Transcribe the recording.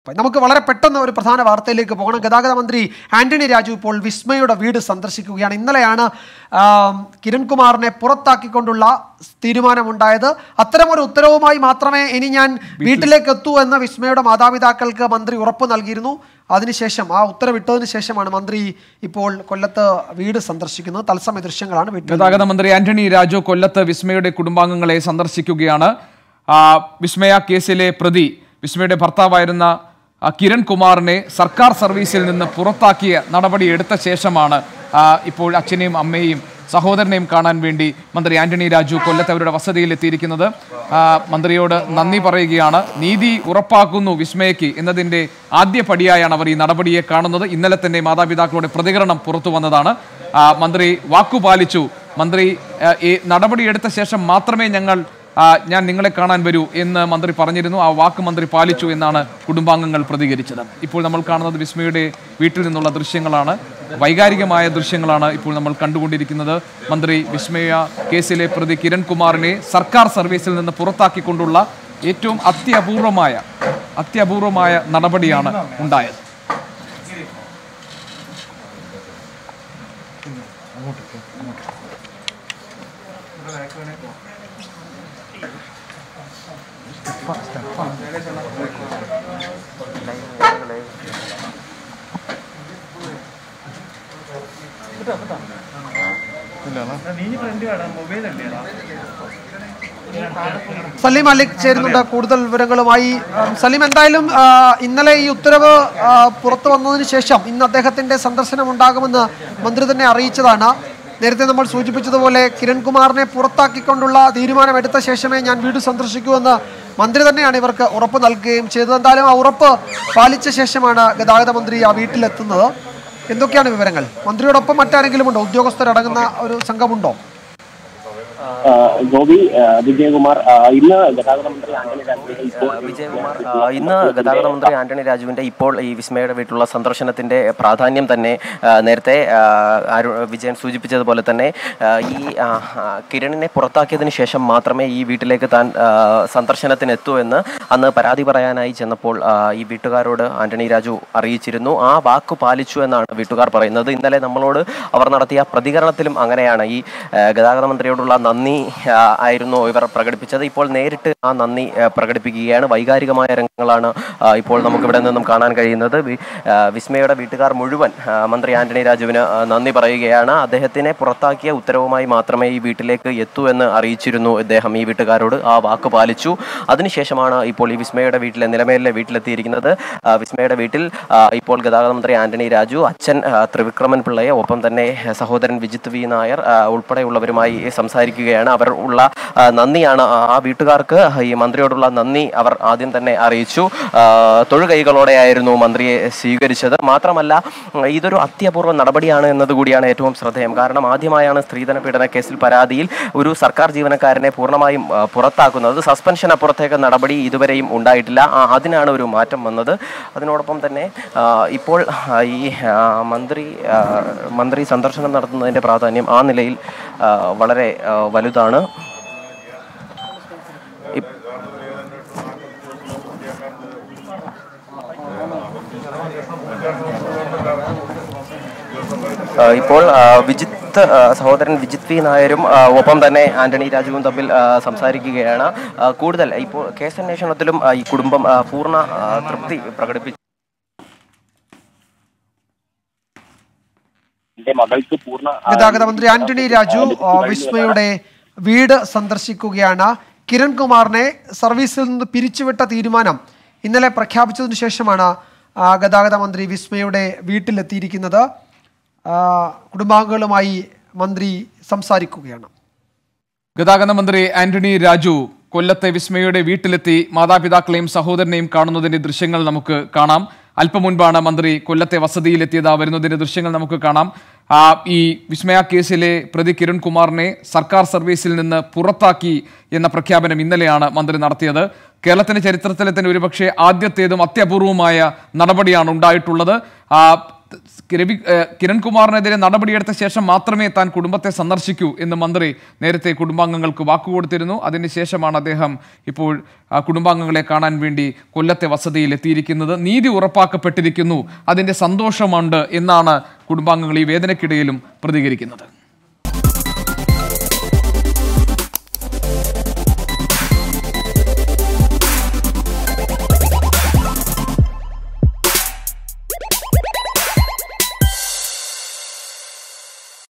നമുക്ക് വളരെ പെട്ടെന്ന് ഒരു പ്രധാന വാർത്തയിലേക്ക് പോകണം ഗതാഗത മന്ത്രി ആന്റണി രാജു ഇപ്പോൾ വിസ്മയുടെ വീട് സന്ദർശിക്കുകയാണ് ഇന്നലെയാണ് ആം, കിരൺകുമാറിനെ പുറത്താക്കിക്കൊണ്ടുള്ള തീരുമാനമുണ്ടായത് അത്തരമൊരു ഉത്തരവുമായി മാത്രമേ ഇനി ഞാൻ വീട്ടിലേക്ക് എത്തൂ എന്ന വിസ്മയുടെ മാതാപിതാക്കൾക്ക് മന്ത്രി ഉറപ്പ് നൽകിയിരുന്നു അതിനുശേഷം ആ ഉത്തരവിട്ടതിന് ശേഷമാണ് മന്ത്രി ഇപ്പോൾ കൊല്ലത്ത് വീട് സന്ദർശിക്കുന്നത് തത്സമയ ദൃശ്യങ്ങളാണ് വീട്ടിൽ ഗതാഗത മന്ത്രി ആന്റണി രാജു കൊല്ലത്ത് വിസ്മയുടെ കുടുംബാംഗങ്ങളെ സന്ദർശിക്കുകയാണ് ആ, വിസ്മയ കേസിലെ പ്രതി വിസ്മയുടെ ഭർത്താവായിരുന്ന ആ, കിരൺ കുമാറിനെ സർക്കാർ സർവീസിൽ നിന്ന് പുറത്താക്കിയ നടപടി എടുത്ത ശേഷമാണ് ആ, ഇപ്പോൾ അച്ഛനെയും അമ്മയെയും സഹോദരനെയും കാണാൻ വേണ്ടി മന്ത്രി ആന്റണി രാജു കൊല്ലത്ത് അവരുടെ വസതിയിൽ എത്തിയിരിക്കുന്നത് ആ, മന്ത്രിയോട് നന്ദി പറയുകയാണ് നീതി ഉറപ്പാക്കുന്നു വിസ്മയയ്ക്ക് എന്നതിന്റെ ആദ്യ പടിയായാണ് അവർ ഈ നടപടിയെ കാണുന്നത് ഇന്നലെ തന്നെ മാതാപിതാക്കളുടെ പ്രതികരണം പുറത്തു വന്നതാണ് ആ, മന്ത്രി വാക്കുപാലിച്ചു മന്ത്രി ആ, ഈ നടപടിയെടുത്ത ശേഷം മാത്രമേ ഞങ്ങൾ ആ, ഞാൻ നിങ്ങളെ കാണാൻ വരൂ എന്ന് മന്ത്രി പറഞ്ഞിരുന്നു ആ വാക്ക് മന്ത്രി പാലിച്ചു എന്നാണ് കുടുംബാംഗങ്ങൾ പ്രതികരിച്ചത് ഇപ്പോൾ നമ്മൾ കാണുന്നത് വിസ്മയുടെ വീട്ടിൽ നിന്നുള്ള ദൃശ്യങ്ങളാണ് വൈകാരികമായ ദൃശ്യങ്ങളാണ് ഇപ്പോൾ നമ്മൾ കണ്ടുകൊണ്ടിരിക്കുന്നത് മന്ത്രി വിസ്മയ കേസിലെ പ്രതി കിരൺ കുമാറിനെ സർക്കാർ സർവീസിൽ നിന്ന് പുറത്താക്കിക്കൊണ്ടുള്ള ഏറ്റവും അത്യപൂർവമായ അത്യപൂർവമായ നടപടിയാണ് ഉണ്ടായത് സലീം മലിക് ചേരുന്നുണ്ട് കൂടുതൽ വിവരങ്ങളുമായി ഉം, സലീം എന്തായാലും ആ, ഇന്നലെ ഈ ഉത്തരവ് ആ, പുറത്തു വന്നതിന് ശേഷം ഇന്ന് അദ്ദേഹത്തിന്റെ സന്ദർശനം ഉണ്ടാകുമെന്ന് മന്ത്രി തന്നെ അറിയിച്ചതാണ് നേരത്തെ നമ്മൾ സൂചിപ്പിച്ചതുപോലെ കിരൺകുമാറിനെ പുറത്താക്കിക്കൊണ്ടുള്ള തീരുമാനമെടുത്ത ശേഷമേ ഞാൻ വീട് സന്ദർശിക്കൂവെന്ന് മന്ത്രി തന്നെയാണ് ഇവർക്ക് ഉറപ്പ് നൽകുകയും ചെയ്തത് എന്തായാലും ആ ഉറപ്പ് പാലിച്ച ശേഷമാണ് ഗതാഗത മന്ത്രി ആ വീട്ടിലെത്തുന്നത് എന്തൊക്കെയാണ് വിവരങ്ങൾ മന്ത്രിയോടൊപ്പം മറ്റാരെങ്കിലും ഉണ്ടോ ഉദ്യോഗസ്ഥരടങ്ങുന്ന ഒരു സംഘമുണ്ടോ ആ, ഗോപി ആ, വിജയകുമാർ ആ, ഇന്ന് ഗതാഗത മന്ത്രി ആന്റണി രാജു ഇപ്പോൾ വിജയകുമാർ ആ, ഇന്ന് ഗതാഗത മന്ത്രി ആന്റണി രാജുവിന്റെ ഇപ്പോൾ ഈ വിസ്മയുടെ വീട്ടിലുള്ള സന്ദർശനത്തിന്റെ പ്രാധാന്യം തന്നെ ആ, നേരത്തെ ആ, അരു- വിജയൻ സൂചിപ്പിച്ചതുപോലെ തന്നെ ആ, ഈ ആ, ആ, കിരണിനെ പുറത്താക്കിയതിന് ശേഷം മാത്രമേ ഈ വീട്ടിലേക്ക് താൻ ആ, സന്ദർശനത്തിന് എത്തൂ എന്ന് അന്ന് പരാതി പറയാനായി ചെന്നപ്പോൾ ആ, ഈ വീട്ടുകാരോട് ആന്റണി രാജു അറിയിച്ചിരുന്നു ആ വാക്ക് പാലിച്ചു എന്നാണ് വീട്ടുകാർ പറയുന്നത് ഇന്നലെ നമ്മളോട് അവർ നടത്തിയ പ്രതികരണത്തിലും അങ്ങനെയാണ് ഈ ആ, ഗതാഗത മന്ത്രിയോടുള്ള നന്ദി ആ, ആയിരുന്നു ഇവർ പ്രകടിപ്പിച്ചത് ഇപ്പോൾ നേരിട്ട് ആ നന്ദി ആ, പ്രകടിപ്പിക്കുകയാണ് വൈകാരികമായ രംഗങ്ങളാണ് ആ, ഇപ്പോൾ നമുക്ക് ഇവിടെ നിന്നും കാണാൻ കഴിയുന്നത് വി- ആ, വിസ്മയുടെ വീട്ടുകാർ മുഴുവൻ ആ, മന്ത്രി ആന്റണി രാജുവിന് ആ, നന്ദി പറയുകയാണ് അദ്ദേഹത്തിനെ പുറത്താക്കിയ ഉത്തരവുമായി മാത്രമേ ഈ വീട്ടിലേക്ക് എത്തൂ എന്ന് അറിയിച്ചിരുന്നു ഇദ്ദേഹം ഈ വീട്ടുകാരോട് ആ വാക്ക് പാലിച്ചു അതിനുശേഷമാണ് ഇപ്പോൾ ഈ വിസ്മയുടെ വീട്ടിലെ നിലമേലിലെ വീട്ടിലെത്തിയിരിക്കുന്നത് ആ, വിസ്മയുടെ വീട്ടിൽ ആ, ഇപ്പോൾ ഗതാഗത മന്ത്രി ആന്റണി രാജു അച്ഛൻ ആ, ത്രിവിക്രമൻ പിള്ളയെ ഒപ്പം തന്നെ സഹോദരൻ വിജിത്ത് വി നായർ ആ, ഉൾപ്പെടെയുള്ളവരുമായി സംസാരിക്കുകയാണ് അവർ ഉള്ള ആ, നന്ദിയാണ് ആ ആ വീട്ടുകാർക്ക് ഈ മന്ത്രിയോടുള്ള നന്ദി അവർ ആദ്യം തന്നെ അറിയിച്ചു ആ, തൊഴുകൈകളോടെയായിരുന്നു മന്ത്രിയെ സ്വീകരിച്ചത് മാത്രമല്ല ഉം, ഇതൊരു അത്യപൂർവ നടപടിയാണ് എന്നതുകൂടിയാണ് ഏറ്റവും ശ്രദ്ധേയം കാരണം ആദ്യമായാണ് സ്ത്രീധന പീഡന കേസിൽ പരാതിയിൽ ഒരു സർക്കാർ ജീവനക്കാരനെ പൂർണ്ണമായും ആ, പുറത്താക്കുന്നത് സസ്പെൻഷൻ അപ്പുറത്തേക്ക് നടപടി ഇതുവരെയും ഉണ്ടായിട്ടില്ല ആ, അതിനാണ് ഒരു മാറ്റം വന്നത് അതിനോടൊപ്പം തന്നെ ആ, ഇപ്പോൾ ആ, ഈ ആ, മന്ത്രി ആ, മന്ത്രി സന്ദർശനം നടത്തുന്നതിൻ്റെ പ്രാധാന്യം ആ നിലയിൽ ആ, വളരെ ആ, വലുതാണ് ഇപ്- ആ, ഇപ്പോൾ ആ, വിജിത്ത് ആ, സഹോദരൻ വിജിത്ത് വി നായരും ആ, ഒപ്പം തന്നെ ആന്റണി രാജുവും തമ്മിൽ ആ, സംസാരിക്കുകയാണ് ആ, കൂടുതൽ ഇപ്പോൾ കേസന്വേഷണത്തിലും ആ, ഈ കുടുംബം ആ, പൂർണ്ണ ആ, തൃപ്തി പ്രകടിപ്പിച്ചു എന്റെ മകൾക്ക് പൂർണ്ണ ആ, ഗതാഗത മന്ത്രി ആന്റണി രാജു ആ, വിസ്മയുടെ വീട് സന്ദർശിക്കുകയാണ് കിരൺകുമാറിനെ സർവീസിൽ നിന്ന് പിരിച്ചുവിട്ട തീരുമാനം ഇന്നലെ പ്രഖ്യാപിച്ചതിനു ശേഷമാണ് ആ, ഗതാഗത മന്ത്രി വിസ്മയുടെ വീട്ടിലെത്തിയിരിക്കുന്നത് ആ, കുടുംബാംഗങ്ങളുമായി മന്ത്രി സംസാരിക്കുകയാണ് ഗതാഗത മന്ത്രി ആന്റണി രാജു കൊല്ലത്തെ വിസ്മയുടെ വീട്ടിലെത്തി മാതാപിതാക്കളെയും സഹോദരനെയും കാണുന്നതിന്റെ ദൃശ്യങ്ങൾ നമുക്ക് കാണാം അല്പം മുൻപാണ് മന്ത്രി കൊല്ലത്തെ വസതിയിലെത്തിയത് ആ വരുന്നതിന്റെ ദൃശ്യങ്ങൾ നമുക്ക് കാണാം ആ ഈ വിസ്മയ കേസിലെ പ്രതി കിരൺ കുമാറിനെ സർക്കാർ സർവീസിൽ നിന്ന് പുറത്താക്കി എന്ന പ്രഖ്യാപനം ഇന്നലെയാണ് മന്ത്രി നടത്തിയത് കേരളത്തിന്റെ ചരിത്രത്തിലെ തന്നെ ഒരുപക്ഷെ ആദ്യത്തേതും അത്യപൂർവമായ നടപടിയാണ് ഉണ്ടായിട്ടുള്ളത് ആ രവി ഏഹ് കിരൺകുമാറിനെതിരെ നടപടിയെടുത്ത ശേഷം മാത്രമേ താൻ കുടുംബത്തെ സന്ദർശിക്കൂ എന്ന് മന്ത്രി നേരത്തെ കുടുംബാംഗങ്ങൾക്ക് വാക്കുകൊടുത്തിരുന്നു അതിനുശേഷമാണ് അദ്ദേഹം ഇപ്പോൾ ആ കുടുംബാംഗങ്ങളെ കാണാൻ വേണ്ടി കൊല്ലത്തെ വസതിയിൽ എത്തിയിരിക്കുന്നത് നീതി ഉറപ്പാക്കപ്പെട്ടിരിക്കുന്നു അതിൻ്റെ സന്തോഷമുണ്ട് എന്നാണ് കുടുംബാംഗങ്ങൾ ഈ വേദനയ്ക്കിടയിലും പ്രതികരിക്കുന്നത്